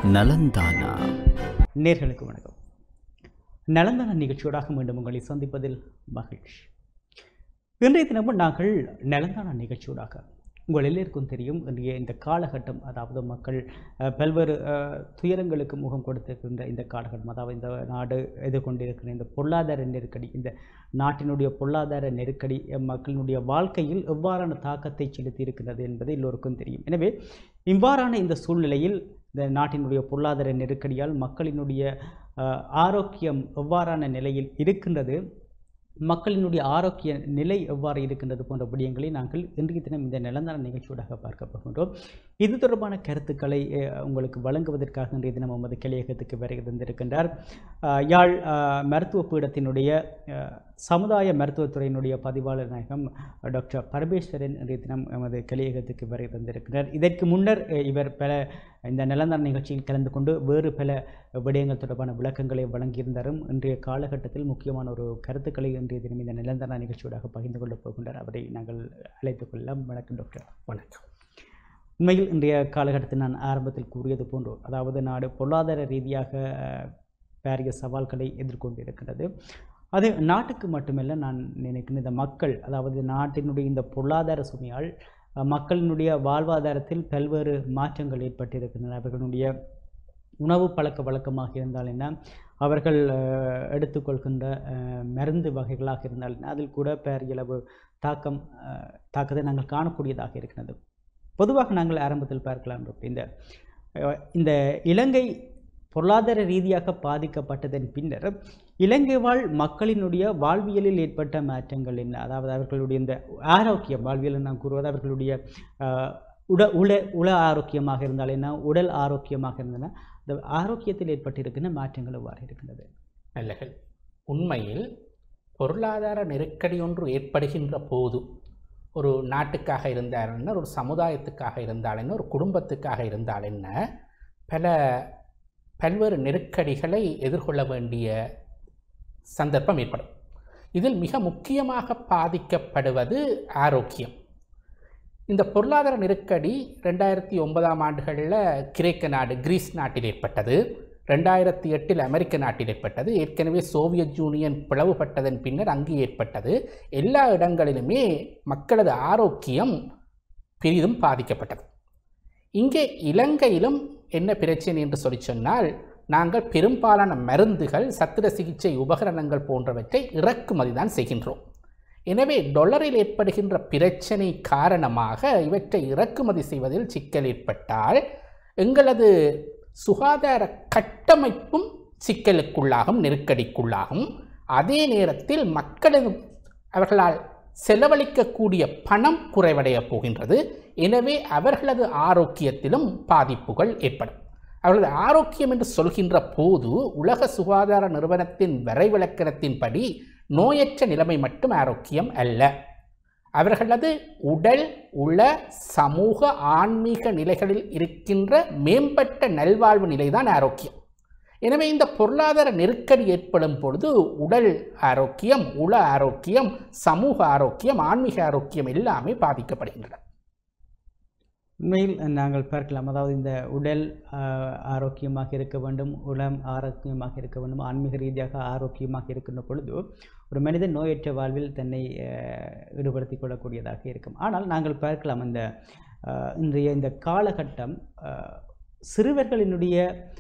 நலந்தானா நேர்களுக்கு வணக்கம் நலந்தான நிகழ்ச்சியோடாக மீண்டும் உங்களை சந்திப்பதில் மகிழ்ச்சி இன்றைய தினமும் நாங்கள் நலந்தான நிகழ்ச்சியோடாக உங்கள் எல்லோருக்கும் தெரியும் இன்றைய இந்த காலகட்டம் அதாவது மக்கள் அஹ், பல்வேறு அஹ், துயரங்களுக்கு முகம் கொடுத்திருக்கின்ற இந்த காலகட்டம் அதாவது இந்த நாடு எதிர்கொண்டிருக்கிற இந்த பொருளாதார நெருக்கடி இந்த நாட்டினுடைய பொருளாதார நெருக்கடி அஹ், மக்களினுடைய வாழ்க்கையில் எவ்வாறான தாக்கத்தை செலுத்தி இருக்கிறது என்பது எல்லோருக்கும் தெரியும் எனவே இவ்வாறான இந்த சூழ்நிலையில் இந்த நாட்டினுடைய பொருளாதார நெருக்கடியால் மக்களினுடைய அஹ், ஆரோக்கியம் எவ்வாறான நிலையில் இருக்கின்றது மக்களினுடைய ஆரோக்கிய நிலை எவ்வாறு இருக்கின்றது போன்ற விடயங்களை நாங்கள் இன்றைய தினம் இந்த நிலந்தான நிகழ்ச்சியோடாக பார்க்க போகின்றோம் இது தொடர்பான கருத்துக்களை அஹ், உங்களுக்கு வழங்குவதற்காக இன்றைய தினம் நமது கிளையகத்துக்கு வருகை தந்திருக்கின்றார் அஹ், யாழ் அஹ், மருத்துவ பீடத்தினுடைய அஹ், சமுதாய மருத்துவத்துறையினுடைய பதிவாளர் நாயகம் டாக்டர் பரமேஸ்வரன் இன்றைய தினம் எமது கிளையகத்துக்கு வருகை தந்திருக்கிறார் இதற்கு முன்னர் அஹ், இவர் பல இந்த நிலந்தான நிகழ்ச்சியில் கலந்து கொண்டு வேறு பல விடயங்கள் தொடர்பான விளக்கங்களை வழங்கியிருந்தாரும் இன்றைய காலகட்டத்தில் முக்கியமான ஒரு கருத்துக்களை இன்றைய தினம் இந்த நிலந்தான நிகழ்ச்சியோடாக பகிர்ந்து கொள்ளப் போகின்றார் அவரை நாங்கள் அழைத்துக் கொள்ளலாம் வணக்கம் டாக்டர் வணக்கம் உண்மையில் இன்றைய காலகட்டத்தில் நான் ஆரம்பத்தில் கூறியது போன்று அதாவது நாடு பொருளாதார ரீதியாக அஹ், பாரிய சவால்களை எதிர்கொண்டு இருக்கின்றது அது நாட்டுக்கு மட்டுமல்ல நான் நினைக்கிறேன் இந்த மக்கள் அதாவது நாட்டினுடைய இந்த பொருளாதார சுமையால் அஹ், மக்களினுடைய வாழ்வாதாரத்தில் பல்வேறு மாற்றங்கள் ஏற்பட்டிருக்கின்றன அவர்களுடைய உணவு பழக்க வழக்கமாக இருந்தால் என்ன அவர்கள் அஹ், எடுத்துக்கொள்கின்ற அஹ், மருந்து வகைகளாக இருந்தால் என்ன அதில் கூட பேரியளவு தாக்கம் அஹ், தாக்கத்தை நாங்கள் காணக்கூடியதாக இருக்கிறது பொதுவாக நாங்கள் ஆரம்பத்தில் பார்க்கலாம் டாக்டர். இந்த அஹ், இந்த இலங்கை பொருளாதார ரீதியாக பாதிக்கப்பட்டதன் பின்னர் இலங்கை வாழ் மக்களினுடைய வாழ்வியலில் ஏற்பட்ட மாற்றங்கள் என்ன அதாவது அவர்களுடைய இந்த ஆரோக்கியம் வாழ்வியல் நான் கூறுவது அவர்களுடைய அஹ், உட உல உள ஆரோக்கியமாக இருந்தால் என்ன உடல் ஆரோக்கியமாக இருந்தன இந்த ஆரோக்கியத்தில் ஏற்பட்டிருக்கின்ற மாற்றங்கள் எவ்வாறு இருக்கின்றது நல்லகள் உண்மையில் பொருளாதார நெருக்கடி ஒன்று ஏற்படுகின்ற போது ஒரு நாட்டுக்காக இருந்தால் என்ன ஒரு சமுதாயத்துக்காக இருந்தால் என்ன ஒரு குடும்பத்துக்காக இருந்தால் என்ன பல பல்வேறு நெருக்கடிகளை எதிர்கொள்ள வேண்டிய சந்தர்ப்பம் ஏற்படும் இதில் மிக முக்கியமாக பாதிக்கப்படுவது ஆரோக்கியம் இந்த பொருளாதார நெருக்கடி ரெண்டாயிரத்தி ஒன்பதாம் ஆண்டுகளில் கிரேக்க நாடு கிரீஸ் நாட்டில் ஏற்பட்டது ரெண்டாயிரத்தி எட்டில் அமெரிக்க நாட்டில் ஏற்பட்டது ஏற்கனவே சோவியத் யூனியன் பிளவுபட்டதன் பின்னர் அங்கு ஏற்பட்டது எல்லா இடங்களிலுமே மக்களது ஆரோக்கியம் பெரிதும் பாதிக்கப்பட்டது இங்கே இலங்கையிலும் என்ன பிரச்சனை என்று சொல்லி சொன்னால் நாங்கள் பெரும்பாலான மருந்துகள் சத்திர சிகிச்சை உபகரணங்கள் போன்றவற்றை இறக்குமதி தான் செய்கின்றோம் எனவே டொலரில் ஏற்படுகின்ற பிரச்சனை காரணமாக இவற்றை இறக்குமதி செய்வதில் சிக்கல் ஏற்பட்டால் எங்களது சுகாதார கட்டமைப்பும் சிக்கலுக்குள்ளாகும் நெருக்கடிக்குள்ளாகும் அதே நேரத்தில் மக்களது அவர்களால் செலவழிக்கக்கூடிய பணம் குறைவடைய போகின்றது எனவே அவர்களது ஆரோக்கியத்திலும் பாதிப்புகள் ஏற்படும் அவர்களது ஆரோக்கியம் என்று சொல்கின்ற போது உலக சுகாதார நிறுவனத்தின் வரைவிலக்கணத்தின்படி நோயற்ற நிலைமை மட்டும் ஆரோக்கியம் அல்ல அவர்களது உடல் உள சமூக ஆன்மீக நிலைகளில் இருக்கின்ற மேம்பட்ட நல்வாழ்வு நிலைதான் ஆரோக்கியம் எனவே இந்த பொருளாதார நெருக்கடி ஏற்படும் பொழுது உடல் ஆரோக்கியம் உள ஆரோக்கியம் சமூக ஆரோக்கியம் ஆன்மீக ஆரோக்கியம் எல்லாமே பாதிக்கப்படுகின்றன உண்மையில் நாங்கள் பார்க்கலாம் அதாவது இந்த உடல் ஆஹ், ஆரோக்கியமாக இருக்க வேண்டும் உளம் ஆரோக்கியமாக இருக்க வேண்டும் ஆன்மீக ரீதியாக ஆரோக்கியமாக இருக்கின்ற பொழுது ஒரு மனிதன் நோயற்ற வாழ்வில் தன்னை ஆஹ், ஈடுபடுத்திக் கொள்ளக்கூடியதாக இருக்கும் ஆனால் நாங்கள் பார்க்கலாம் இந்த ஆஹ், இன்றைய இந்த காலகட்டம் ஆஹ், சிறுவர்களினுடைய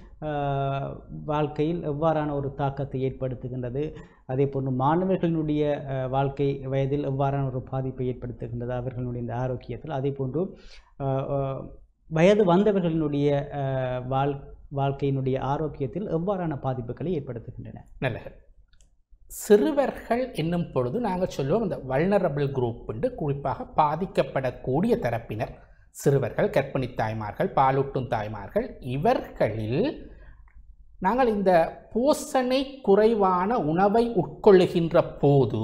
ஆஹ், வாழ்க்கையில் எவ்வாறான ஒரு தாக்கத்தை ஏற்படுத்துகின்றது அதே போன்று மாணவர்களினுடைய ஆஹ், வாழ்க்கை வயதில் எவ்வாறான ஒரு பாதிப்பை ஏற்படுத்துகின்றது அவர்களுடைய இந்த ஆரோக்கியத்தில் அதே போன்று ஆஹ், ஆஹ், வயது வந்தவர்களினுடைய ஆஹ், வாழ் வாழ்க்கையினுடைய ஆரோக்கியத்தில் எவ்வாறான பாதிப்புகளை ஏற்படுத்துகின்றன நல்லது சிறுவர்கள் என்னும் பொழுது நாங்கள் சொல்லுவோம் இந்த வல்னரபிள் குரூப் என்று குறிப்பாக பாதிக்கப்படக்கூடிய தரப்பினர் சிறுவர்கள் கர்ப்பிணி தாய்மார்கள் பாலூட்டும் தாய்மார்கள் இவர்களில் நாங்கள் இந்த போஷணை குறைவான உணவை உட்கொள்ளுகின்ற போது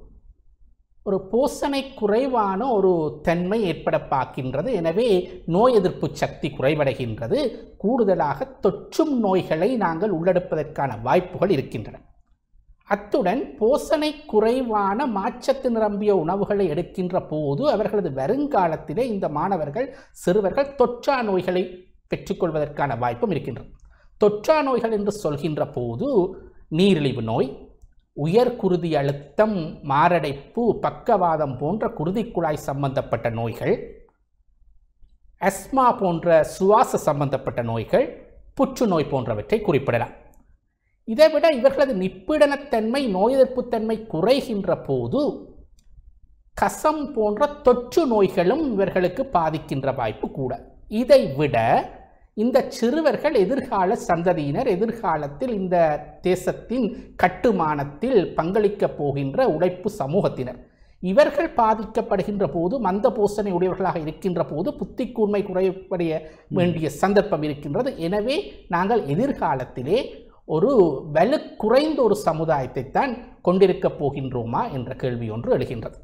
ஒரு போஷணை குறைவான ஒரு தன்மை ஏற்பட பார்க்கின்றது எனவே நோய் எதிர்ப்பு சக்தி குறைவடைகின்றது கூடுதலாக தொற்றும் நோய்களை நாங்கள் உள்ளெடுப்பதற்கான வாய்ப்புகள் இருக்கின்றன அத்துடன் போஷணை குறைவான மாச்சத்து நிரம்பிய உணவுகளை எடுக்கின்ற போது அவர்களது வருங்காலத்திலே இந்த மாணவர்கள் சிறுவர்கள் தொற்றா நோய்களை பெற்றுக்கொள்வதற்கான வாய்ப்பும் இருக்கின்றது தொற்றா நோய்கள் என்று சொல்கின்ற போது நீரிழிவு நோய் உயர் குருதி அழுத்தம் மாரடைப்பு பக்கவாதம் போன்ற குருதிக்குழாய் சம்பந்தப்பட்ட நோய்கள் அஸ்மா போன்ற சுவாச சம்பந்தப்பட்ட நோய்கள் புற்றுநோய் போன்றவற்றை குறிப்பிடலாம் இதைவிட இவர்களது நிப்பிடனத்தன்மை நோய் எதிர்ப்புத்தன்மை குறைகின்ற போது கசம் போன்ற தொற்று நோய்களும் இவர்களுக்கு பாதிக்கின்ற வாய்ப்பு கூட இதை விட இந்த சிறுவர்கள் எதிர்கால சந்ததியினர் எதிர்காலத்தில் இந்த தேசத்தின் கட்டுமானத்தில் பங்களிக்கப் போகின்ற உழைப்பு சமூகத்தினர் இவர்கள் பாதிக்கப்படுகின்ற போது மந்த போசனை உடையவர்களாக இருக்கின்ற போது புத்தி கூர்மை குறைபடைய வேண்டிய சந்தர்ப்பம் இருக்கின்றது எனவே நாங்கள் எதிர்காலத்திலே ஒரு வலு குறைந்த ஒரு சமுதாயத்தை தான் கொண்டிருக்கப் போகின்றோமா என்ற கேள்வி ஒன்று எழுகின்றது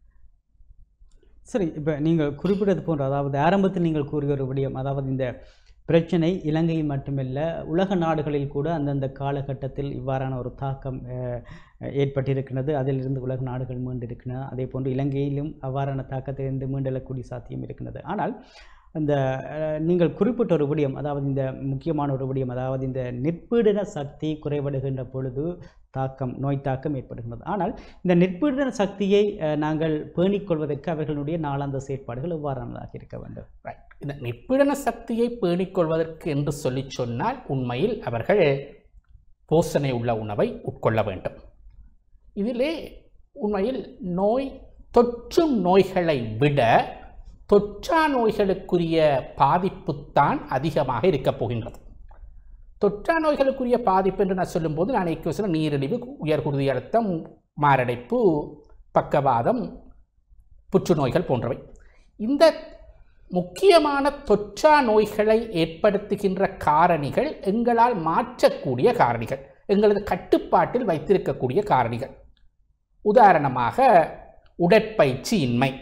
சரி இப்போ நீங்கள் குறிப்பிட்டது போன்ற அதாவது ஆரம்பத்தில் நீங்கள் கூறிய ஒரு விடயம் அதாவது இந்த பிரச்சனை இலங்கையில் மட்டுமல்ல உலக நாடுகளில் கூட அந்தந்த காலகட்டத்தில் இவ்வாறான ஒரு தாக்கம் அஹ், ஏற்பட்டிருக்கிறது அதிலிருந்து உலக நாடுகள் மீண்டிருக்கின்றன அதே போன்று இலங்கையிலும் அவ்வாறான தாக்கத்திலிருந்து மீண்டெழக்கூடிய சாத்தியம் இருக்கிறது ஆனால் அந்த அஹ், நீங்கள் குறிப்பிட்ட ஒரு விடயம் அதாவது இந்த முக்கியமான ஒரு விடயம் அதாவது இந்த நிற்பீடன சக்தி குறைபடுகின்ற பொழுது தாக்கம் நோய் தாக்கம் ஏற்படுகின்றது ஆனால் இந்த நிற்பீடன சக்தியை அஹ், நாங்கள் பேணிக் கொள்வதற்கு அவர்களுடைய நாளாந்த செயற்பாடுகள் எவ்வாறானதாக இருக்க வேண்டும் Right. இந்த நிப்பிடன சக்தியை பேணிக் கொள்வதற்கு என்று சொல்லி சொன்னால் உண்மையில் அவர்கள் போசனை உள்ள உணவை உட்கொள்ள வேண்டும் இதிலே உண்மையில் நோய் தொற்றும் நோய்களை விட தொற்றா நோய்களுக்குரிய பாதிப்புத்தான் அதிகமாக இருக்கப் போகின்றது தொற்றா நோய்களுக்குரிய பாதிப்பு என்று நான் சொல்லும்போது நான் ஏற்கனவே சொன்ன நீரிழிவு உயர் குருதி அழுத்தம் மாரடைப்பு பக்கவாதம் புற்றுநோய்கள் போன்றவை இந்த முக்கியமான தொற்றா நோய்களை ஏற்படுத்துகின்ற காரணிகள் எங்களால் மாற்றக்கூடிய காரணிகள் எங்களது கட்டுப்பாட்டில் வைத்திருக்கக்கூடிய காரணிகள் உதாரணமாக உடற்பயிற்சி இன்மை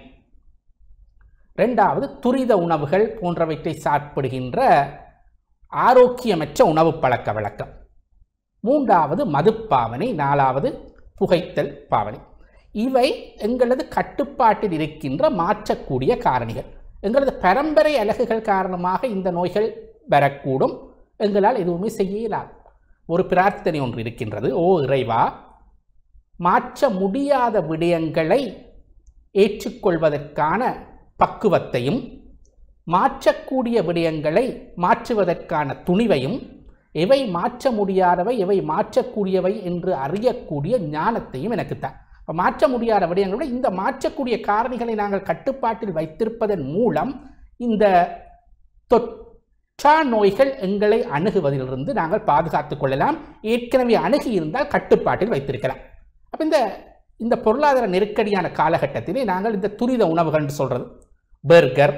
ரெண்டாவது துரித உணவுகள் போன்றவற்றை சாப்பிடுகின்ற ஆரோக்கியமற்ற உணவு பழக்க வழக்கம் மூன்றாவது மதுப்பாவனை நாலாவது புகைத்தல் பாவனை இவை எங்களது கட்டுப்பாட்டில் இருக்கின்ற மாற்றக்கூடிய காரணிகள் எங்களது பரம்பரை அலகுகள் காரணமாக இந்த நோய்கள் வரக்கூடும் எங்களால் எதுவுமே செய்ய இயலாது ஒரு பிரார்த்தனை ஒன்று இருக்கின்றது ஓ இறைவா மாற்ற முடியாத விடயங்களை ஏற்றுக்கொள்வதற்கான பக்குவத்தையும் மாற்றக்கூடிய விடயங்களை மாற்றுவதற்கான துணிவையும் எவை மாற்ற முடியாதவை எவை மாற்றக்கூடியவை என்று அறியக்கூடிய ஞானத்தையும் எனக்குத்தான் அப்ப மாற்ற முடியாத விடயங்களை இந்த மாற்றக்கூடிய காரணிகளை நாங்கள் கட்டுப்பாட்டில் வைத்திருப்பதன் மூலம் இந்த தொற்றா நோய்கள் எங்களை அணுகுவதிலிருந்து நாங்கள் பாதுகாத்துக் கொள்ளலாம் ஏற்கனவே அணுகி இருந்தால் கட்டுப்பாட்டில் வைத்திருக்கலாம் அப்போ இந்த இந்த பொருளாதார நெருக்கடியான காலகட்டத்திலே நாங்கள் இந்த துரித உணவுகள்னு சொல்கிறது பர்கர்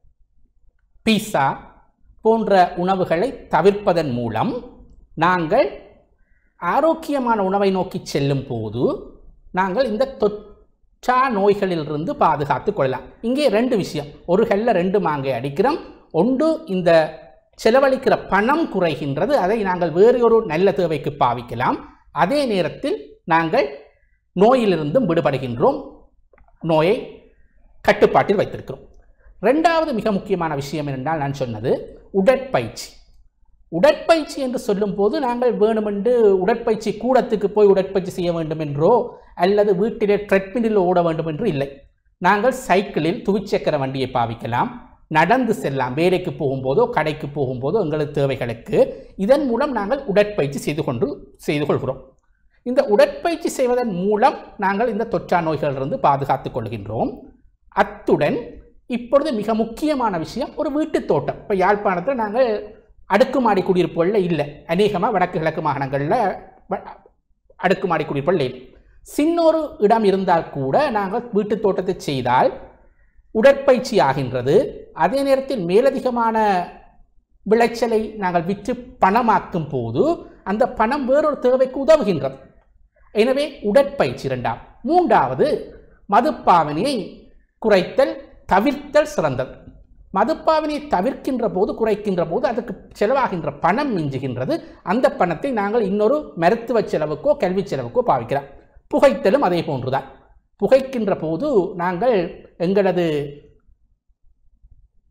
பீஸா போன்ற உணவுகளை தவிர்ப்பதன் மூலம் நாங்கள் ஆரோக்கியமான உணவை நோக்கி செல்லும் போது நாங்கள் இந்த தொற்றா நோய்களிலிருந்து பாதுகாத்து கொள்ளலாம் இங்கே ரெண்டு விஷயம் ஒரு ஹெல்ல ரெண்டு மாங்கை அடிக்கிறோம் ஒன்று இந்த செலவழிக்கிற பணம் குறைகின்றது அதை நாங்கள் வேறு ஒரு நல்ல தேவைக்கு பாவிக்கலாம் அதே நேரத்தில் நாங்கள் நோயிலிருந்தும் விடுபடுகின்றோம் நோயை கட்டுப்பாட்டில் வைத்திருக்கிறோம் ரெண்டாவது மிக முக்கியமான விஷயம் என்றால் நான் சொன்னது உடற்பயிற்சி உடற்பயிற்சி என்று சொல்லும்போது நாங்கள் வேணுமென்று உடற்பயிற்சி கூடத்துக்கு போய் உடற்பயிற்சி செய்ய வேண்டும் என்றோ அல்லது வீட்டிலே ட்ரெட்மில்லில் ஓட வேண்டும் என்று இல்லை நாங்கள் சைக்கிளில் துவிச்சக்கர வண்டியை பாவிக்கலாம் நடந்து செல்லலாம் வேலைக்கு போகும்போதோ கடைக்கு போகும்போதோ எங்களது தேவைகளுக்கு இதன் மூலம் நாங்கள் உடற்பயிற்சி செய்து கொண்டு செய்து கொள்கிறோம் இந்த உடற்பயிற்சி செய்வதன் மூலம் நாங்கள் இந்த தொற்றா நோய்களிலிருந்து பாதுகாத்துக் கொள்கின்றோம் அத்துடன் இப்பொழுது மிக முக்கியமான விஷயம் ஒரு வீட்டுத் தோட்டம் இப்போ யாழ்ப்பாணத்தில் நாங்கள் அடுக்குமாடி குடியிருப்புகளில் இல்லை அநேகமாக வடக்கு கிழக்கு மாகாணங்களில் வ- அடுக்குமாடி குடியிருப்புகள் இல்லை சின்னொரு இடம் இருந்தால் கூட நாங்கள் வீட்டுத் தோட்டத்தை செய்தால் உடற்பயிற்சி ஆகின்றது அதே நேரத்தில் மேலதிகமான விளைச்சலை நாங்கள் விற்று பணமாக்கும் போது அந்த பணம் வேறொரு தேவைக்கு உதவுகின்றது எனவே உடற்பயிற்சி இரண்டாம் மூன்றாவது மதுப்பாவனையை குறைத்தல் தவிர்த்தல் சிறந்தது மதுப்பாவனையை தவிர்க்கின்ற போது குறைக்கின்ற போது அதுக்கு செலவாகின்ற பணம் மிஞ்சுகின்றது அந்த பணத்தை நாங்கள் இன்னொரு மருத்துவ செலவுக்கோ கல்வி செலவுக்கோ பாவிக்கலாம் புகைத்தலும் அதே போன்றுதான் புகைக்கின்ற போது நாங்கள் எங்களது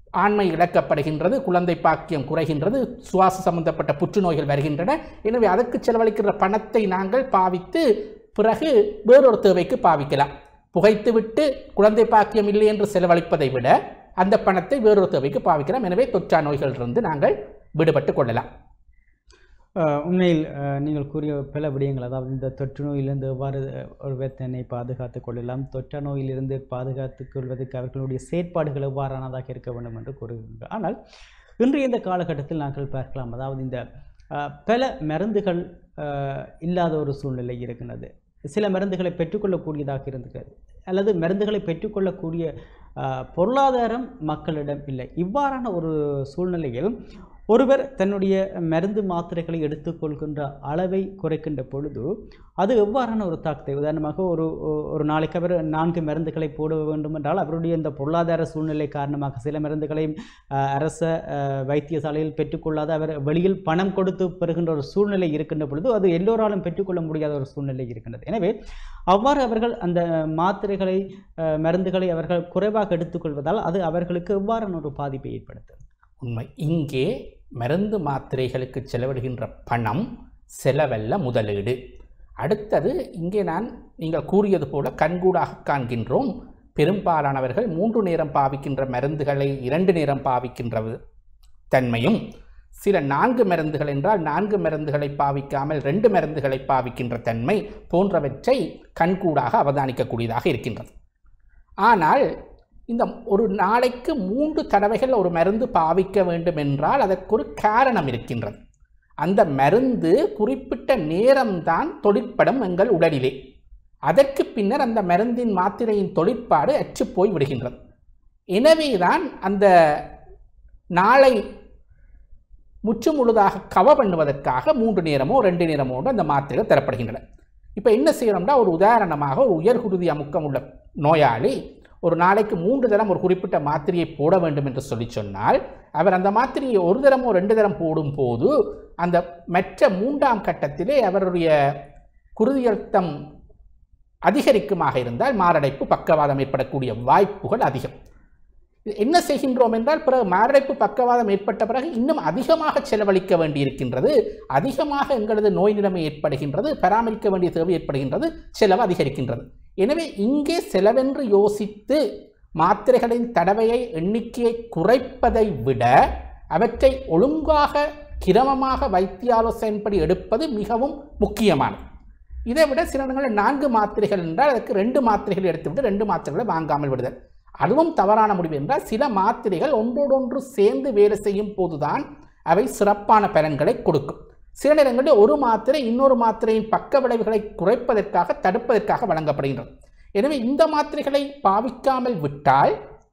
ஆண்மை இழக்கப்படுகின்றது குழந்தை பாக்கியம் குறைகின்றது சுவாச சம்பந்தப்பட்ட புற்றுநோய்கள் வருகின்றன எனவே அதற்கு செலவழிக்கிற பணத்தை நாங்கள் பாவித்து பிறகு வேறொரு தேவைக்கு பாவிக்கலாம் புகைத்துவிட்டு குழந்தை பாக்கியம் இல்லை என்று செலவழிப்பதை விட அந்த பணத்தை வேறொரு தேவைக்கு பாவிக்கலாம் எனவே தொற்றா நோய்களிலிருந்து நாங்கள் விடுபட்டு கொள்ளலாம் அஹ், உண்மையில் அஹ், நீங்கள் கூறிய பல விடயங்கள் அதாவது இந்த தொற்று நோயிலிருந்து எவ்வாறு அஹ், ஒருவர் தன்னை பாதுகாத்துக் கொள்ளலாம் தொற்ற நோயிலிருந்து பாதுகாத்துக் கொள்வதற்கு அவர்களுடைய செயற்பாடுகள் எவ்வாறானதாக இருக்க வேண்டும் என்று கூறுகின்றனர் ஆனால் இன்றைய இந்த காலகட்டத்தில் நாங்கள் பார்க்கலாம் அதாவது இந்த அஹ், பல மருந்துகள் அஹ், இல்லாத ஒரு சூழ்நிலை இருக்கின்றது சில மருந்துகளை பெற்றுக்கொள்ளக்கூடியதாக இருந்திருக்கிறது அல்லது மருந்துகளை பெற்றுக்கொள்ளக்கூடிய அஹ், பொருளாதாரம் மக்களிடம் இல்லை இவ்வாறான ஒரு சூழ்நிலையில் ஒருவர் தன்னுடைய மருந்து மாத்திரைகளை எடுத்துக்கொள்கின்ற அளவை குறைக்கின்ற பொழுது அது எவ்வாறான ஒரு தாக்கத்தை உதாரணமாக ஒரு ஒரு நாளைக்கு அவர் நான்கு மருந்துகளை போட வேண்டும் என்றால் அவருடைய இந்த பொருளாதார சூழ்நிலை காரணமாக சில மருந்துகளையும் அஹ், அரச அஹ், வைத்தியசாலையில் பெற்றுக்கொள்ளாத அவர் வெளியில் பணம் கொடுத்து பெறுகின்ற ஒரு சூழ்நிலை இருக்கின்ற பொழுது அது எல்லோராலும் பெற்றுக்கொள்ள முடியாத ஒரு சூழ்நிலை இருக்கின்றது எனவே அவ்வாறு அவர்கள் அந்த மாத்திரைகளை அஹ், மருந்துகளை அவர்கள் குறைவாக எடுத்துக்கொள்வதால் அது அவர்களுக்கு எவ்வாறான ஒரு பாதிப்பை ஏற்படுத்தும் உண்மை இங்கே மருந்து மாத்திரைகளுக்கு செலவிடுகின்ற பணம் செலவல்ல முதலீடு அடுத்தது இங்கே நான் நீங்கள் கூறியது போல கண்கூடாக காண்கின்றோம் பெரும்பாலானவர்கள் மூன்று நேரம் பாவிக்கின்ற மருந்துகளை இரண்டு நேரம் பாவிக்கின்ற தன்மையும் சில நான்கு மருந்துகள் என்றால் நான்கு மருந்துகளை பாவிக்காமல் ரெண்டு மருந்துகளை பாவிக்கின்ற தன்மை போன்றவற்றை கண்கூடாக அவதானிக்கக்கூடியதாக இருக்கின்றது ஆனால் இந்த ஒரு நாளைக்கு மூன்று தடவைகள் ஒரு மருந்து பாவிக்க வேண்டும் என்றால் அதற்கு ஒரு காரணம் இருக்கின்றது அந்த மருந்து குறிப்பிட்ட நேரம்தான் தொழிற்படும் எங்கள் உடலிலே அதற்கு பின்னர் அந்த மருந்தின் மாத்திரையின் தொழிற்பாடு அற்றுப்போய் விடுகின்றது எனவேதான் அந்த நாளை முற்று முழுதாக கவ பண்ணுவதற்காக மூன்று நேரமோ ரெண்டு நேரமோ அந்த மாத்திரைகள் தரப்படுகின்றன இப்போ என்ன செய்யணும்னா ஒரு உதாரணமாக ஒரு உயர்குருதி அமுக்கம் உள்ள நோயாளி ஒரு நாளைக்கு மூன்று தரம் ஒரு குறிப்பிட்ட மாத்திரையை போட வேண்டும் என்று சொல்லி சொன்னால் அவர் அந்த மாத்திரையை ஒரு தரமோ ரெண்டு தரம் போடும்போது அந்த மற்ற மூன்றாம் கட்டத்திலே அவருடைய குருதி அழுத்தம் அதிகரிக்குமாக இருந்தால் மாரடைப்பு பக்கவாதம் ஏற்படக்கூடிய வாய்ப்புகள் அதிகம் இது என்ன செய்கின்றோம் என்றால் பிறகு மாரடைப்பு பக்கவாதம் ஏற்பட்ட பிறகு இன்னும் அதிகமாக செலவழிக்க வேண்டியிருக்கின்றது அதிகமாக எங்களது நோய் நிலைமை ஏற்படுகின்றது பராமரிக்க வேண்டிய தேவை ஏற்படுகின்றது செலவு அதிகரிக்கின்றது எனவே இங்கே செலவென்று யோசித்து மாத்திரைகளின் தடவையை எண்ணிக்கையை குறைப்பதை விட அவற்றை ஒழுங்காக கிரமமாக வைத்திய ஆலோசனைப்படி எடுப்பது மிகவும் முக்கியமானது இதை விட சில இடங்களில் நான்கு மாத்திரைகள் என்றால் அதற்கு ரெண்டு மாத்திரைகள் எடுத்துவிட்டு ரெண்டு மாத்திரைகளை வாங்காமல் விடுதல் அதுவும் தவறான முடிவு என்றால் சில மாத்திரைகள் ஒன்றோடொன்று சேர்ந்து வேலை செய்யும் போதுதான் அவை சிறப்பான பலன்களை கொடுக்கும் சில நேரங்களில் ஒரு மாத்திரை இன்னொரு மாத்திரையின் பக்க விளைவுகளை குறைப்பதற்காக தடுப்பதற்காக வழங்கப்படுகின்றது எனவே இந்த மாத்திரைகளை பாவிக்காமல் விட்டால்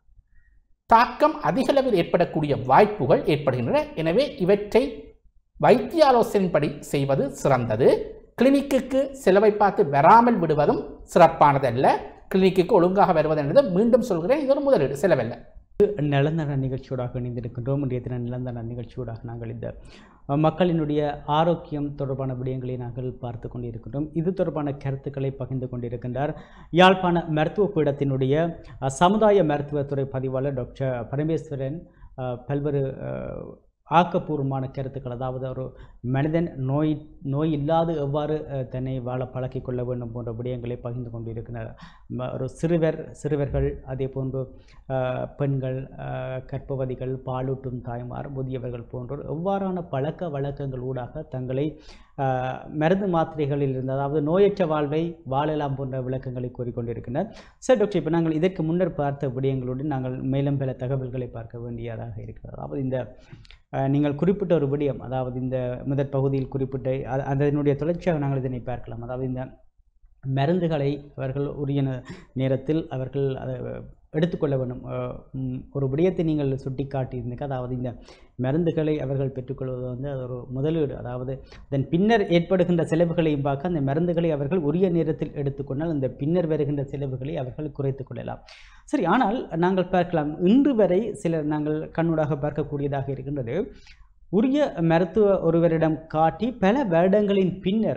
தாக்கம் அதிகளவில் ஏற்படக்கூடிய வாய்ப்புகள் ஏற்படுகின்றன எனவே இவற்றை வைத்திய ஆலோசனைப்படி செய்வது சிறந்தது கிளினிக்குக்கு செலவை பார்த்து வராமல் விடுவதும் சிறப்பானதல்ல கிளினிக்குக்கு ஒழுங்காக வருவது என்பது மீண்டும் சொல்கிறேன் இது ஒரு முதலீடு செலவல்ல நிலந்தன நிகழ்ச்சியோடாக இணைந்திருக்கின்றோம் இன்றைய தின நிலந்தன நிகழ்ச்சியோடாக நாங்கள் இந்த அஹ், மக்களினுடைய ஆரோக்கியம் தொடர்பான விடயங்களை நாங்கள் பார்த்து கொண்டிருக்கின்றோம் இது தொடர்பான கருத்துக்களை பகிர்ந்து கொண்டிருக்கின்றார் யாழ்ப்பாண மருத்துவ பீடத்தினுடைய அஹ், சமுதாய மருத்துவத்துறை பதிவாளர் டாக்டர் பரமேஸ்வரன் அஹ், பல்வேறு அஹ், ஆக்கப்பூர்வமான கருத்துக்கள் அதாவது ஒரு மனிதன் நோய் நோய் இல்லாது எவ்வாறு அஹ், தன்னை வாழ பழக்கிக் கொள்ள வேண்டும் போன்ற விடயங்களை பகிர்ந்து கொண்டிருக்கிறார் ம- ஒரு சிறுவர் சிறுவர்கள் அதே போன்று அஹ், பெண்கள் அஹ், கர்ப்பவதிகள் பாலூட்டும் தாய்மார் முதியவர்கள் போன்றோர் எவ்வாறான பழக்க வழக்கங்கள் ஊடாக தங்களை அஹ், மருந்து மாத்திரைகளில் இருந்து அதாவது நோயற்ற வாழ்வை வாழலாம் போன்ற விளக்கங்களை கூறிக்கொண்டிருக்கின்றனர் சரி டாக்டர் இப்போ நாங்கள் இதற்கு முன்னர் பார்த்த விடயங்களோடு நாங்கள் மேலும் பல தகவல்களை பார்க்க வேண்டியதாக இருக்கிறது அதாவது இந்த அஹ், நீங்கள் குறிப்பிட்ட ஒரு விடயம் அதாவது இந்த முதற் பகுதியில் குறிப்பிட்ட அ- அதனுடைய தொடர்ச்சியாக நாங்கள் இதனை பார்க்கலாம் அதாவது இந்த மருந்துகளை அவர்கள் உரிய நே- நேரத்தில் அவர்கள் அதை எடுத்துக்கொள்ள வேண்டும் அஹ், ம், ஒரு விடயத்தை நீங்கள் சுட்டி காட்டியிருந்தீங்க அதாவது இந்த மருந்துகளை அவர்கள் பெற்றுக்கொள்வது வந்து அது ஒரு முதலீடு அதாவது அதன் பின்னர் ஏற்படுகின்ற செலவுகளையும் பார்க்க அந்த மருந்துகளை அவர்கள் உரிய நேரத்தில் எடுத்துக்கொண்டால் அந்த பின்னர் வருகின்ற செலவுகளை அவர்கள் குறைத்துக் கொள்ளலாம் சரி ஆனால் நாங்கள் பார்க்கலாம் இன்று வரை சிலர் நாங்கள் கண்ணூடாக பார்க்கக்கூடியதாக இருக்கின்றது உரிய மருத்துவ ஒருவரிடம் காட்டி பல வருடங்களின் பின்னரும்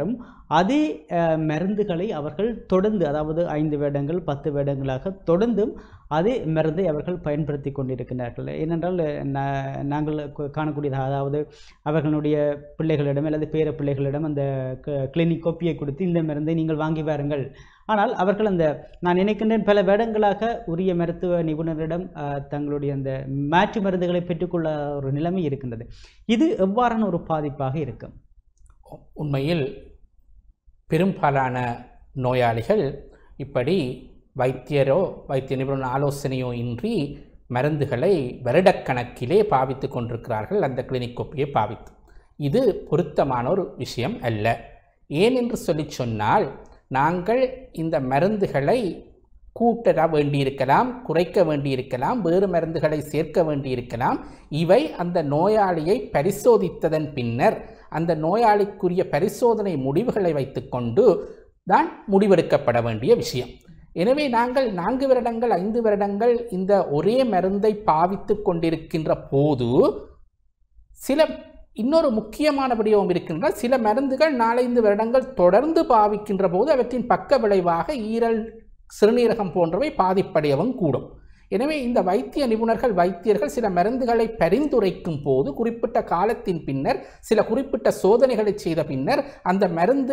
அதே அஹ், மருந்துகளை அவர்கள் தொடர்ந்து அதாவது ஐந்து வருடங்கள் பத்து வருடங்களாக தொடர்ந்தும் அதே மருந்தை அவர்கள் பயன்படுத்தி கொண்டிருக்கிறார்கள் ஏனென்றால் நா- நாங்கள் கு- காணக்கூடியதாக அதாவது அவர்களுடைய பிள்ளைகளிடம் அல்லது பேர பிள்ளைகளிடம் அந்த கிளினிக் கோப்பியை கொடுத்து இந்த மருந்தை நீங்கள் வாங்கி வாருங்கள் ஆனால் அவர்கள் அந்த நான் நினைக்கின்றேன் பல வருடங்களாக உரிய மருத்துவ நிபுணரிடம் அஹ், தங்களுடைய அந்த மாற்று மருந்துகளை பெற்றுக்கொள்ள ஒரு நிலைமை இருக்கின்றது இது எவ்வாறான ஒரு பாதிப்பாக இருக்கும் உண்மையில் பெரும்பாலான நோயாளிகள் இப்படி வைத்தியரோ வைத்திய நிபுணர் ஆலோசனையோ இன்றி மருந்துகளை வருடக்கணக்கிலே பாவித்து கொண்டிருக்கிறார்கள் அந்த கிளினிக் கோப்பையை பாவித்து இது பொருத்தமான ஒரு விஷயம் அல்ல ஏன் என்று சொல்லி சொன்னால் நாங்கள் இந்த மருந்துகளை கூட்ட வேண்டியிருக்கலாம் குறைக்க வேண்டியிருக்கலாம் வேறு மருந்துகளை சேர்க்க வேண்டியிருக்கலாம் இவை அந்த நோயாளியை பரிசோதித்ததன் பின்னர் அந்த நோயாளிக்குரிய பரிசோதனை முடிவுகளை வைத்துக்கொண்டு தான் முடிவெடுக்கப்பட வேண்டிய விஷயம் எனவே நாங்கள் நான்கு வருடங்கள் ஐந்து வருடங்கள் இந்த ஒரே மருந்தை பாவித்து கொண்டிருக்கின்ற போது சில இன்னொரு முக்கியமான விடயம் இருக்கின்ற சில மருந்துகள் நாலைந்து வருடங்கள் தொடர்ந்து பாவிக்கின்ற போது அவற்றின் பக்க விளைவாக ஈரல் சிறுநீரகம் போன்றவை பாதிப்படையவும் கூடும் எனவே இந்த வைத்திய நிபுணர்கள் வைத்தியர்கள் சில மருந்துகளை பரிந்துரைக்கும் போது குறிப்பிட்ட காலத்தின் பின்னர் சில குறிப்பிட்ட சோதனைகளை செய்த பின்னர் அந்த மருந்து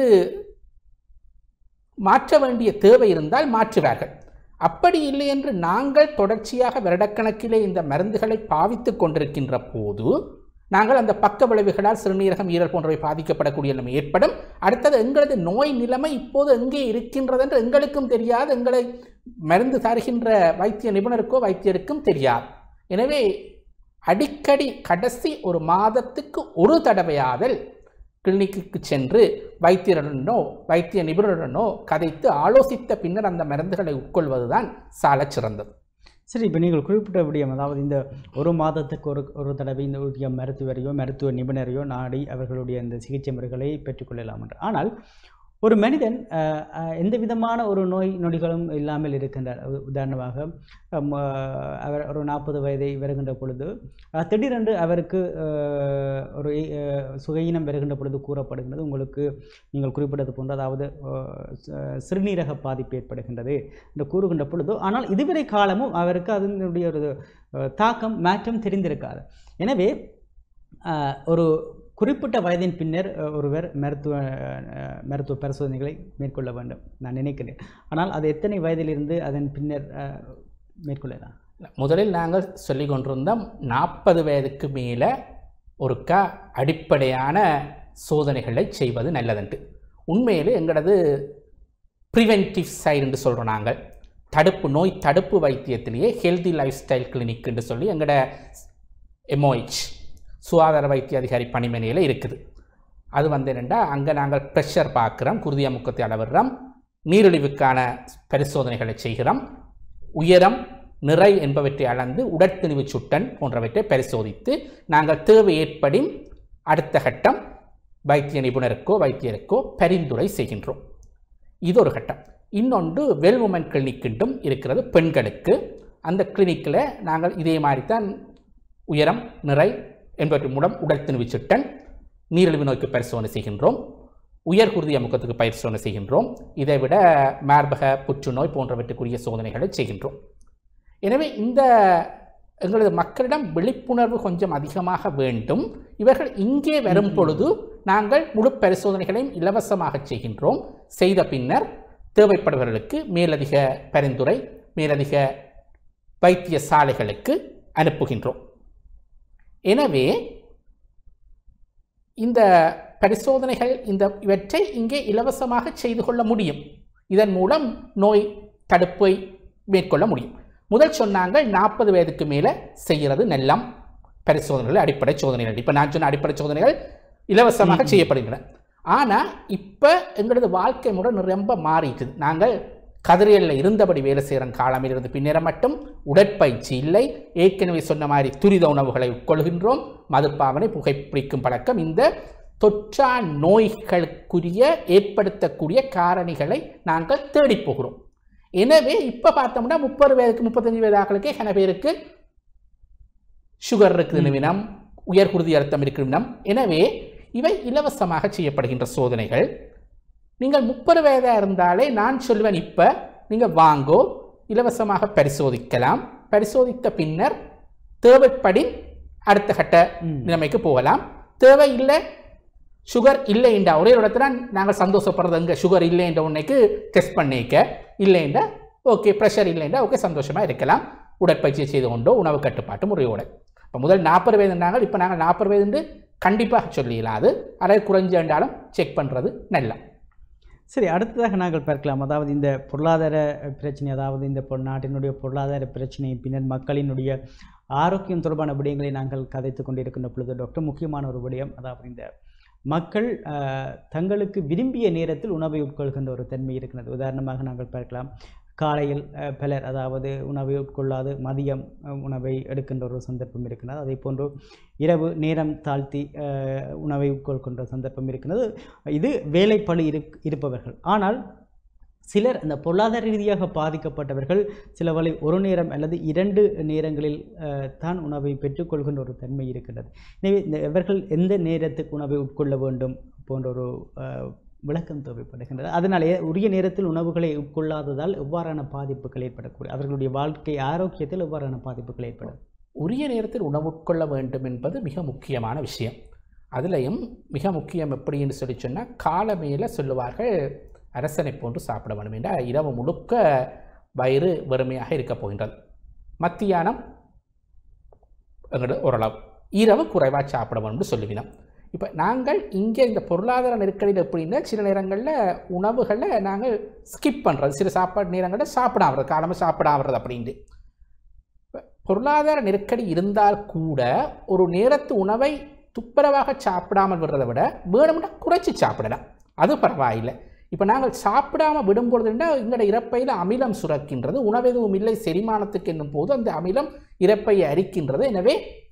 மாற்ற வேண்டிய தேவை இருந்தால் மாற்றுவார்கள் அப்படி இல்லை என்று நாங்கள் தொடர்ச்சியாக வருடக்கணக்கிலே இந்த மருந்துகளை பாவித்து கொண்டிருக்கின்ற போது நாங்கள் அந்த பக்க விளைவுகளால் சிறுநீரகம் ஈரல் போன்றவை பாதிக்கப்படக்கூடிய நிலைமை ஏற்படும் அடுத்தது எங்களது நோய் நிலைமை இப்போது எங்கே இருக்கின்றது என்று எங்களுக்கும் தெரியாது எங்களை மருந்து தருகின்ற வைத்திய நிபுணருக்கோ வைத்தியருக்கும் தெரியாது எனவே அடிக்கடி கடைசி ஒரு மாதத்துக்கு ஒரு தடவையாதல் கிளினிக்கு சென்று வைத்தியருடனோ வைத்திய நிபுணருடனோ கதைத்து ஆலோசித்த பின்னர் அந்த மருந்துகளை உட்கொள்வதுதான் சாலச் சிறந்தது சரி இப்போ நீங்கள் குறிப்பிட்ட விடயம் அதாவது இந்த ஒரு மாதத்துக்கு ஒரு ஒரு தடவை இந்த உரிய மருத்துவரையோ மருத்துவ நிபுணரையோ நாடி அவர்களுடைய இந்த சிகிச்சை முறைகளை பெற்றுக்கொள்ளலாம் என்று ஆனால் ஒரு மனிதன் அஹ், அஹ், எந்த விதமான ஒரு நோய் நொடிகளும் இல்லாமல் இருக்கின்றார் உ- உதாரணமாக அம், அஹ், அவர் ஒரு நாற்பது வயதை வருகின்ற பொழுது அஹ், திடீரென்று அவருக்கு அஹ், ஒரு அஹ், சுகையினம் வருகின்ற பொழுது கூறப்படுகின்றது உங்களுக்கு நீங்கள் குறிப்பிட்டது போன்று அதாவது அஹ், ச- சிறுநீரக பாதிப்பு ஏற்படுகின்றது என்று கூறுகின்ற பொழுது ஆனால் இதுவரை காலமும் அவருக்கு அதனுடைய ஒரு அஹ், தாக்கம் மாற்றம் தெரிந்திருக்காது எனவே அஹ், ஒரு குறிப்பிட்ட வயதின் பின்னர் அஹ், ஒருவர் மருத்துவ அஹ், மருத்துவ பரிசோதனைகளை மேற்கொள்ள வேண்டும் நான் நினைக்கிறேன் ஆனால் அது எத்தனை வயதிலிருந்து அதன் பின்னர் அஹ், மேற்கொள்ளலாம் முதலில் நாங்கள் சொல்லிக் கொண்டிருந்தோம் நாற்பது வயதுக்கு மேலே ஒருக்கா அடிப்படையான சோதனைகளை செய்வது நல்லதுண்டு உண்மையிலே எங்களது ப்ரிவென்டிவ் சைடு என்று சொல்கிறோம் நாங்கள் தடுப்பு நோய் தடுப்பு வைத்தியத்திலேயே ஹெல்தி லைஃப் ஸ்டைல் கிளினிக் என்று சொல்லி எங்களோட எம்ஓஹெச் சுகாதார வைத்திய அதிகாரி பணிமனையில் இருக்குது அது வந்து என்னென்னா அங்கே நாங்கள் ப்ரெஷர் பார்க்குறோம் குருதிய முக்கத்தை அளவிடுறோம் நீரிழிவுக்கான பரிசோதனைகளை செய்கிறோம் உயரம் நிறை என்பவற்றை அளந்து உடற்திணிவு சுட்டன் போன்றவற்றை பரிசோதித்து நாங்கள் தேவை ஏற்படின் அடுத்த கட்டம் வைத்திய நிபுணருக்கோ வைத்தியருக்கோ பரிந்துரை செய்கின்றோம் இது ஒரு கட்டம் இன்னொன்று வெல் உமன் கிளினிக் என்றும் இருக்கிறது பெண்களுக்கு அந்த கிளினிக்கில் நாங்கள் இதே மாதிரி தான் உயரம் நிறை என்பவற்றின் மூலம் உடல் திணிவு சுட்டன் நீரிழிவு நோய்க்கு பரிசோதனை செய்கின்றோம் உயர் குருதிய முகத்துக்கு பரிசோதனை செய்கின்றோம் இதை விட மார்பக புற்றுநோய் போன்றவற்றுக்குரிய சோதனைகளை செய்கின்றோம் எனவே இந்த எங்களது மக்களிடம் விழிப்புணர்வு கொஞ்சம் அதிகமாக வேண்டும் இவர்கள் இங்கே வரும் பொழுது நாங்கள் முழு பரிசோதனைகளையும் இலவசமாக செய்கின்றோம் செய்த பின்னர் தேவைப்படுபவர்களுக்கு மேலதிக பரிந்துரை மேலதிக வைத்தியசாலைகளுக்கு அனுப்புகின்றோம் எனவே இந்த பரிசோதனைகள் இந்த இவற்றை இங்கே இலவசமாக செய்து கொள்ள முடியும் இதன் மூலம் நோய் தடுப்பை மேற்கொள்ள முடியும் முதல் சொன்னாங்க நாற்பது வயதுக்கு மேலே செய்கிறது நெல்லம் பரிசோதனைகள் அடிப்படை சோதனைகள் இப்போ நான் சொன்ன அடிப்படை சோதனைகள் இலவசமாக செய்யப்படுகின்றன ஆனால் இப்போ எங்களது வாழ்க்கை முறை ரொம்ப மாறிட்டுது நாங்கள் கதிரியலில் இருந்தபடி வேலை செய்கிற காலமில் இருந்து பின்னர மட்டும் உடற்பயிற்சி இல்லை ஏற்கனவே சொன்ன மாதிரி துரித உணவுகளை உட்கொள்கின்றோம் மதுப்பாவனை புகைப்பிடிக்கும் பழக்கம் இந்த தொற்றா நோய்களுக்குரிய ஏற்படுத்தக்கூடிய காரணிகளை நாங்கள் தேடிப் போகிறோம் எனவே இப்போ பார்த்தோம்னா முப்பது வயதுக்கு முப்பத்தஞ்சு வயது ஆக்களுக்கே சில பேருக்கு சுகர் இருக்குது நிமிடம் உயர் குருதி அழுத்தம் இருக்கிற நிமிடம் எனவே இவை இலவசமாக செய்யப்படுகின்ற சோதனைகள் நீங்கள் முப்பது வயதாக இருந்தாலே நான் சொல்வேன் இப்போ நீங்கள் வாங்கோ இலவசமாக பரிசோதிக்கலாம் பரிசோதித்த பின்னர் தேவைப்படி அடுத்த கட்ட ம். நிலைமைக்கு போகலாம் தேவை இல்லை சுகர் இல்லை என்ற ஒரே ஒரு இடத்துல நாங்கள் சந்தோஷப்படுறது எங்க சுகர் இல்லை என்ற உன்னைக்கு டெஸ்ட் பண்ணிக்க இல்லைண்டா ஓகே ப்ரெஷர் இல்லைண்டா ஓகே சந்தோஷமாக இருக்கலாம் உடற்பயிற்சி செய்து கொண்டோ உணவு கட்டுப்பாட்டு முறையோட இப்போ முதல் நாற்பது வயதுனாங்க இப்போ நாங்கள் நாற்பது வயது கண்டிப்பாக சொல்லிடலாம் அது அதை குறைஞ்சாண்டாலும் செக் பண்ணுறது நல்லா சரி அடுத்ததாக நாங்கள் பார்க்கலாம் அதாவது இந்த பொருளாதார பிரச்சனை அதாவது இந்த பொ- நாட்டினுடைய பொருளாதார பிரச்சனை பின்னர் மக்களினுடைய ஆரோக்கியம் தொடர்பான விடயங்களை நாங்கள் கதைத்து கொண்டிருக்கின்ற பொழுது டாக்டர் முக்கியமான ஒரு விடயம் அதாவது இந்த மக்கள் ஆஹ், தங்களுக்கு விரும்பிய நேரத்தில் உணவை உட்கொள்கின்ற ஒரு தன்மை இருக்கிறது உதாரணமாக நாங்கள் பார்க்கலாம் காலையில் அஹ், பலர் அதாவது உணவை உட்கொள்ளாது மதியம் அஹ், உணவை எடுக்கின்ற ஒரு சந்தர்ப்பம் இருக்கிறது அதே போன்று இரவு நேரம் தாழ்த்தி அஹ், உணவை உட்கொள்கின்ற சந்தர்ப்பம் இருக்கிறது இது வேலைப்பளு இருக் இருப்பவர்கள் ஆனால் சிலர் அந்த பொருளாதார ரீதியாக பாதிக்கப்பட்டவர்கள் சில வலை ஒரு நேரம் அல்லது இரண்டு நேரங்களில் அஹ், தான் உணவை பெற்றுக்கொள்கின்ற ஒரு தன்மை இருக்கிறது எனவே இந்த இவர்கள் எந்த நேரத்துக்கு உணவை உட்கொள்ள வேண்டும் போன்ற ஒரு அஹ், விளக்கம் தேவைப்படுகின்றது அதனாலே உரிய நேரத்தில் உணவுகளை உட்கொள்ளாததால் எவ்வாறான பாதிப்புகள் ஏற்படக்கூடிய அவர்களுடைய வாழ்க்கை ஆரோக்கியத்தில் எவ்வாறான பாதிப்புகள் ஏற்படும் உரிய நேரத்தில் உணவு உட்கொள்ள வேண்டும் என்பது மிக முக்கியமான விஷயம் அதுலேயும் மிக முக்கியம் எப்படின்னு சொல்லி சொன்னால் காலமையில் சொல்லுவார்கள் அரசனை போன்று சாப்பிட வேண்டும் என்றால் இரவு முழுக்க வயிறு வெறுமையாக இருக்க போகின்றது மத்தியானம் எங்களோட ஓரளவு இரவு குறைவாக சாப்பிட வேணும்னு சொல்லுவினோம் இப்போ நாங்கள் இங்கே இந்த பொருளாதார நெருக்கடியில் எப்படின்னா சில நேரங்களில் உணவுகளை நாங்கள் ஸ்கிப் பண்ணுறது சில சாப்பாடு நேரங்களில் சாப்பிடாம வர்றது காலமாக சாப்பிடாம வர்றது அப்படின்ட்டு பொருளாதார நெருக்கடி இருந்தால் கூட ஒரு நேரத்து உணவை துப்புரவாக சாப்பிடாமல் விடுறதை விட வேணும்னா குறைச்சி சாப்பிடலாம் அது பரவாயில்லை இப்போ நாங்கள் சாப்பிடாம விடும்பொழுதுன்னா எங்களோட இறப்பையில் அமிலம் சுரக்கின்றது உணவு எதுவும் இல்லை செரிமானத்துக்கு என்னும் போது அந்த அமிலம் இறப்பையை அரிக்கின்றது எனவே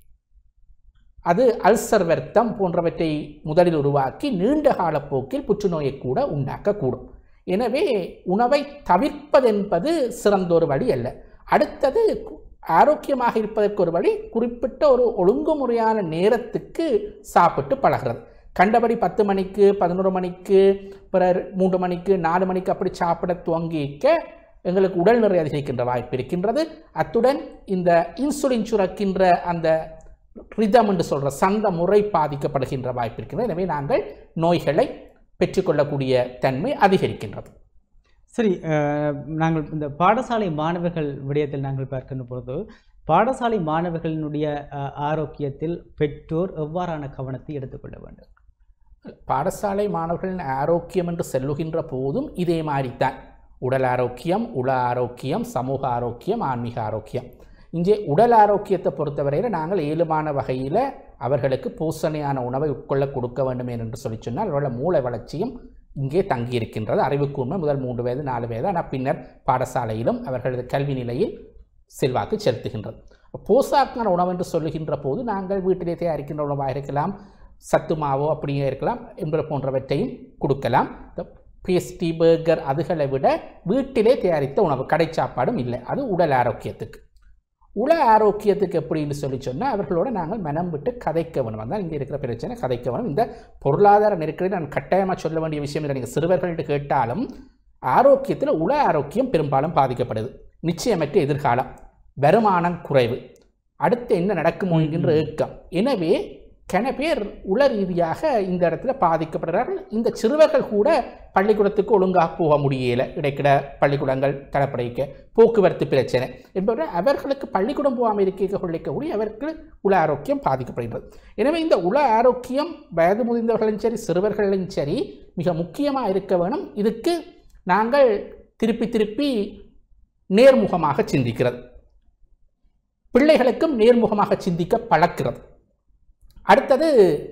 அது அல்சர் வருத்தம் போன்றவற்றை முதலில் உருவாக்கி நீண்ட கால போக்கில் புற்றுநோயை கூட உண்டாக்கக்கூடும் எனவே உணவை தவிர்ப்பதென்பது சிறந்தொரு வழி அல்ல அடுத்தது கு- ஆரோக்கியமாக இருப்பதற்கு ஒரு வழி குறிப்பிட்ட ஒரு ஒழுங்குமுறையான நேரத்துக்கு சாப்பிட்டு பழகிறது கண்டபடி பத்து மணிக்கு பதினோரு மணிக்கு பிறர் மூன்று மணிக்கு நாலு மணிக்கு அப்படி சாப்பிட துவங்கிக்க எங்களுக்கு உடல் நிறை அதிகரிக்கின்ற வாய்ப்பு இருக்கின்றது அத்துடன் இந்த இன்சுலின் சுரக்கின்ற அந்த ரிதம் என்று சொல்கிற சந்த முறை பாதிக்கப்படுகின்ற வாய்ப்பு இருக்கின்றது எனவே நாங்கள் நோய்களை பெற்றுக்கொள்ளக்கூடிய தன்மை அதிகரிக்கின்றது சரி அஹ், நாங்கள் இந்த பாடசாலை மாணவர்கள் விடயத்தில் நாங்கள் பார்க்கின்ற பொழுது பாடசாலை மாணவர்களினுடைய அஹ், ஆரோக்கியத்தில் பெற்றோர் எவ்வாறான கவனத்தை எடுத்துக்கொள்ள வேண்டும் பாடசாலை மாணவர்களின் ஆரோக்கியம் என்று செல்லுகின்ற போதும் இதே மாதிரித்தான் உடல் ஆரோக்கியம் உள ஆரோக்கியம் சமூக ஆரோக்கியம் ஆன்மீக ஆரோக்கியம் இங்கே உடல் ஆரோக்கியத்தை பொறுத்தவரையில் நாங்கள் ஏழுமான வகையில் அவர்களுக்கு பூசணையான உணவை உட்கொள்ள கொடுக்க வேண்டும் என்று சொல்லி சொன்னால் அவர்களோட மூளை வளர்ச்சியும் இங்கே தங்கியிருக்கின்றது அறிவுக்கூர்மை முதல் மூன்று வயது நாலு வயது ஆனால் பின்னர் பாடசாலையிலும் அவர்களது கல்வி நிலையில் செல்வாக்கு செலுத்துகின்றது போசாக்கான உணவு என்று சொல்லுகின்ற போது நாங்கள் வீட்டிலே தயாரிக்கின்ற உணவாக இருக்கலாம் சத்து மாவோ அப்படியே இருக்கலாம் என்பது போன்றவற்றையும் கொடுக்கலாம் இந்த பேஸ்டி பர்கர் அதுகளை விட வீட்டிலே தயாரித்த உணவு கடை சாப்பாடும் இல்லை அது உடல் ஆரோக்கியத்துக்கு உள ஆரோக்கியத்துக்கு எப்படின்னு சொல்லி சொன்னால் அவர்களோட நாங்கள் மனம் விட்டு கதைக்க வேணும் அதான் இங்கே இருக்கிற பிரச்சனை கதைக்க வேணும் இந்த பொருளாதார நெருக்கடி நான் கட்டாயமாக சொல்ல வேண்டிய விஷயம் இல்லை நீங்கள் சிறுவர்கள்ட்ட கேட்டாலும் ஆரோக்கியத்தில் உள ஆரோக்கியம் பெரும்பாலும் பாதிக்கப்படுது நிச்சயமற்ற எதிர்காலம் வருமானம் குறைவு அடுத்து என்ன நடக்குமோ என்கின்ற ஏக்கம் எனவே கன பேர் உள ரீதியாக இந்த இடத்துல பாதிக்கப்படுகிறார்கள் இந்த சிறுவர்கள் கூட பள்ளிக்கூடத்துக்கு ஒழுங்காக போக முடியல இடைக்கிட பள்ளிக்கூடங்கள் கடப்படைக்க போக்குவரத்து பிரச்சனை என்பதை அவர்களுக்கு பள்ளிக்கூடம் போகாமல் இருக்க கொள்ளிக்கக்கூடிய அவருக்கு உள ஆரோக்கியம் பாதிக்கப்படுகிறது எனவே இந்த உள ஆரோக்கியம் வயது முதிர்ந்தவர்களும் சரி சிறுவர்களும் சரி மிக முக்கியமாக இருக்க வேணும் இதுக்கு நாங்கள் திருப்பி திருப்பி நேர்முகமாக சிந்திக்கிறது பிள்ளைகளுக்கும் நேர்முகமாக சிந்திக்க பழக்கிறது அடுத்தது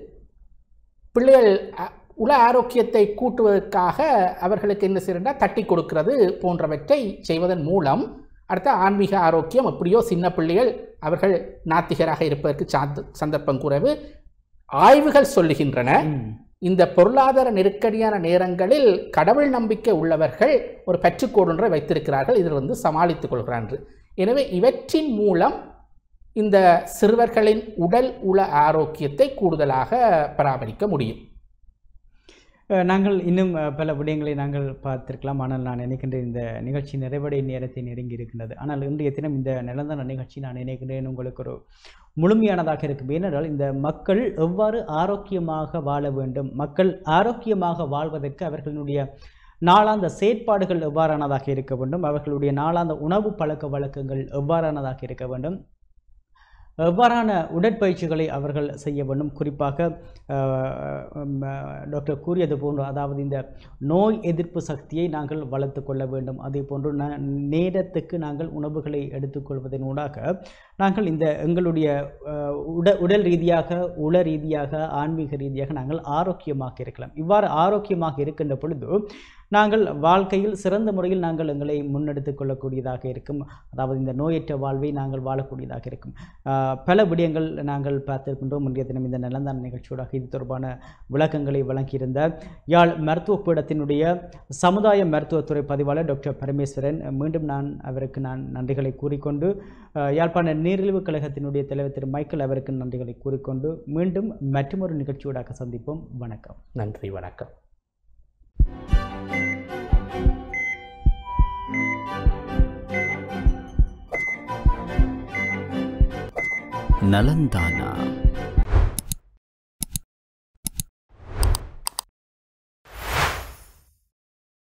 பிள்ளைகள் அ, உள ஆரோக்கியத்தை கூட்டுவதற்காக அவர்களுக்கு என்ன செய்யறா தட்டி கொடுக்கிறது போன்றவற்றை செய்வதன் மூலம் அடுத்த ஆன்மீக ஆரோக்கியம் எப்படியோ சின்ன பிள்ளைகள் அவர்கள் நாத்திகராக இருப்பதற்கு சாந்த சந்தர்ப்பம் குறைவு ஆய்வுகள் சொல்லுகின்றன ம். இந்த பொருளாதார நெருக்கடியான நேரங்களில் கடவுள் நம்பிக்கை உள்ளவர்கள் ஒரு பற்றுக்கோடொன்றை வைத்திருக்கிறார்கள் இதில் வந்து சமாளித்துக் கொள்கிறார்கள் எனவே இவற்றின் மூலம் இந்த சிறுவர்களின் உடல் உள ஆரோக்கியத்தை கூடுதலாக பராமரிக்க முடியும் அஹ், நாங்கள் இன்னும் அஹ், பல விடயங்களை நாங்கள் பார்த்திருக்கலாம் ஆனால் நான் நினைக்கின்றேன் இந்த நிகழ்ச்சி நிறைவடை நேரத்தை நெருங்கி இருக்கின்றது ஆனால் இன்றைய தினம் இந்த நிலந்தான நிகழ்ச்சி நான் நினைக்கின்றேன் உங்களுக்கு ஒரு முழுமையானதாக இருக்கும் ஏனென்றால் இந்த மக்கள் எவ்வாறு ஆரோக்கியமாக வாழ வேண்டும் மக்கள் ஆரோக்கியமாக வாழ்வதற்கு அவர்களுடைய நாளாந்த செயற்பாடுகள் எவ்வாறானதாக இருக்க வேண்டும் அவர்களுடைய நாளாந்த உணவு பழக்க வழக்கங்கள் எவ்வாறானதாக இருக்க வேண்டும் எவ்வாறான உடற்பயிற்சிகளை அவர்கள் செய்ய வேண்டும் குறிப்பாக அஹ், உம், அஹ், டாக்டர் கூறியது போன்று அதாவது இந்த நோய் எதிர்ப்பு சக்தியை நாங்கள் வளர்த்து கொள்ள வேண்டும் அதே போன்று ந நேரத்துக்கு நாங்கள் உணவுகளை எடுத்துக்கொள்வதன் ஊடாக நாங்கள் இந்த எங்களுடைய அஹ், உட உடல் ரீதியாக உள ரீதியாக ஆன்மீக ரீதியாக நாங்கள் ஆரோக்கியமாக இருக்கலாம் இவ்வாறு ஆரோக்கியமாக இருக்கின்ற பொழுது நாங்கள் வாழ்க்கையில் சிறந்த முறையில் நாங்கள் எங்களை முன்னெடுத்துக் கொள்ளக்கூடியதாக இருக்கும் அதாவது இந்த நோயற்ற வாழ்வை நாங்கள் வாழக்கூடியதாக இருக்கும் ஆஹ் பல விடயங்கள் நாங்கள் பார்த்திருக்கின்றோம் இன்றைய தினம் இந்த நிலந்தான் நிகழ்ச்சியோடாக இது தொடர்பான விளக்கங்களை வழங்கியிருந்த யாழ் மருத்துவ பீடத்தினுடைய சமுதாய மருத்துவத்துறை பதிவாளர் டாக்டர் பரமேஸ்வரன் மீண்டும் நான் அவருக்கு நான் நன்றிகளை கூறிக்கொண்டு ஆஹ் யாழ்ப்பாண நீரிழிவு கழகத்தினுடைய தலைவர் திரு மைக்கேல் அவருக்கு நன்றிகளை கூறிக்கொண்டு மீண்டும் மற்றொரு நிகழ்ச்சியோடாக சந்திப்போம் வணக்கம் நன்றி வணக்கம் நலந்தானா